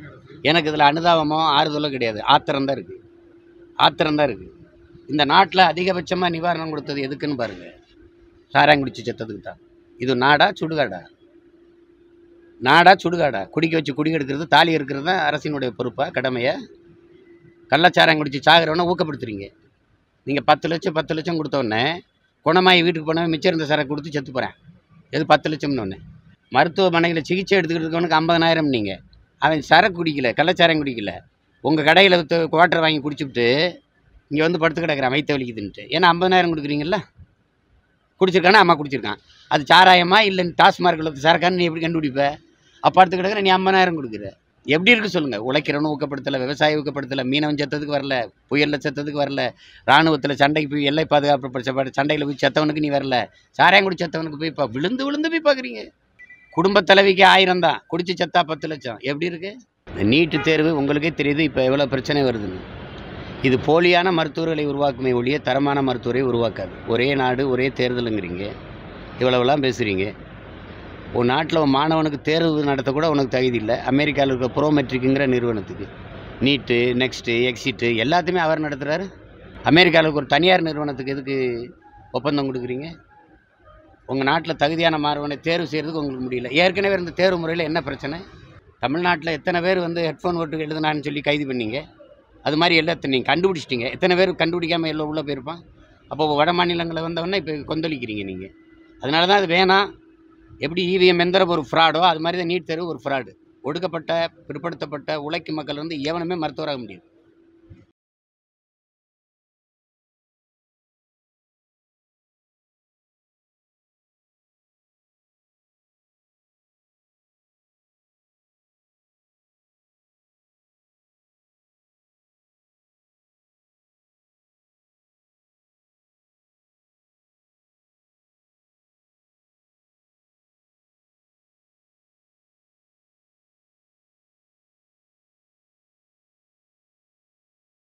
எனக்கு இதில் அனுதாபமோ ஆறுதலோ கிடையாது ஆத்திரம் தான் இருக்குது ஆத்திரம் தான் இருக்குது இந்த நாட்டில் அதிகபட்சமாக நிவாரணம் கொடுத்தது எதுக்குன்னு பாருங்கள் சாராங்குடிச்சு செத்ததுக்கு தான் இது நாடா சுடுகாடா நாடா சுடுகாடா குடிக்க வச்சு குடி எடுக்கிறது தாலி எடுக்கிறது தான் அரசினுடைய பொறுப்பா கடமையா கள்ளச்சாரம் குடிச்சு சாகிறவனை ஊக்கப்படுத்துறீங்க நீங்கள் பத்து லட்சம் பத்து லட்சம் கொடுத்தோடனே குணமாயி வீட்டுக்கு போனவன் மிச்சம் இருந்த சரக்கு கொடுத்து செத்து போகிறேன் எது பத்து லட்சம்னு ஒன்று மருத்துவமனையில் சிகிச்சை எடுத்துக்கிட்டு இருக்கவனுக்கு ஐம்பதனாயிரம் நீங்கள் அவன் சரக்கு குடிக்கல கள்ளச்சாரம் குடிக்கல உங்கள் கடையில் குவார்ட்டர் வாங்கி குடிச்சுட்டு இங்கே வந்து படுத்து கிடக்குறான் வயிற்று வலிக்குதுன்ட்டு ஏன்னா ஐம்பதனாயிரம் கொடுக்குறீங்களா குடிச்சிருக்கானா அம்மா குடிச்சிருக்கான் அது சாராயமா இல்லை டாஸ்மார்க்கில் சரக்கான்னு நீ எப்படி கண்டுபிடிப்ப அப்போ அடுத்து கிடக்குற நீ ஐம்பதாயிரம் கொடுக்குற எப்படி இருக்கு சொல்லுங்க உழைக்கிறவனும் ஊக்கப்படுத்தலை விவசாய ஊக்கப்படுத்தலை மீனவன் செத்ததுக்கு வரல புயலில் செத்ததுக்கு வரல ராணுவத்தில் சண்டைக்கு போய் எல்லை பாதுகாப்பு பிரச்சனை சண்டையில் போய் செத்தவனுக்கு நீ வரல சாராயம் குடி செத்தவனுக்கு போய் இப்போ விழுந்து விழுந்து போய் பார்க்குறீங்க குடும்ப தலைவிக்கு ஆயிரம் தான் குடிச்சு செத்தா பத்து லட்சம் எப்படி இருக்கு இந்த நீட்டு தேர்வு உங்களுக்கே தெரியுது இப்போ எவ்வளோ பிரச்சனை வருதுன்னு இது போலியான மருத்துவர்களை உருவாக்குமே ஒழிய தரமான மருத்துவரை உருவாக்காது ஒரே நாடு ஒரே தேர்தலுங்கிறீங்க இவ்வளவுலாம் பேசுகிறீங்க ஒரு நாட்டில் ஒரு மாணவனுக்கு தேர்வு நடத்த கூட உனக்கு தகுதி இல்லை அமெரிக்காவில் இருக்க ப்ரோமெட்ரிக்குங்கிற நிறுவனத்துக்கு நீட்டு நெக்ஸ்ட்டு எக்ஸிட்டு எல்லாத்தையுமே அவர் நடத்துகிறாரு அமெரிக்காவில் இருக்க ஒரு தனியார் நிறுவனத்துக்கு எதுக்கு ஒப்பந்தம் கொடுக்குறீங்க உங்கள் நாட்டில் தகுதியான மாணவனை தேர்வு செய்கிறதுக்கு உங்களுக்கு முடியல ஏற்கனவே இருந்த தேர்வு முறையில் என்ன பிரச்சனை தமிழ்நாட்டில் எத்தனை பேர் வந்து ஹெட்ஃபோன் ஓட்டு எழுதுனான்னு சொல்லி கைது பண்ணீங்க அது மாதிரி எல்லாத்தையும் நீங்கள் கண்டுபிடிச்சிட்டீங்க எத்தனை பேர் கண்டுபிடிக்காமல் எல்லாம் உள்ளே போயிருப்பான் அப்போ வட மாநிலங்களில் வந்தவொடனே இப்போ கொந்தளிக்கிறீங்க நீங்கள் அதனால தான் அது வேணாம் எப்படி இவிஎம் எந்திர ஒரு ஃப்ராடோ அது மாதிரி தான் நீட் தேர்வு ஒரு ஃப்ராடு ஒடுக்கப்பட்ட பிற்படுத்தப்பட்ட உழைக்கும் மக்கள் வந்து எவனுமே மருத்துவராக முடியாது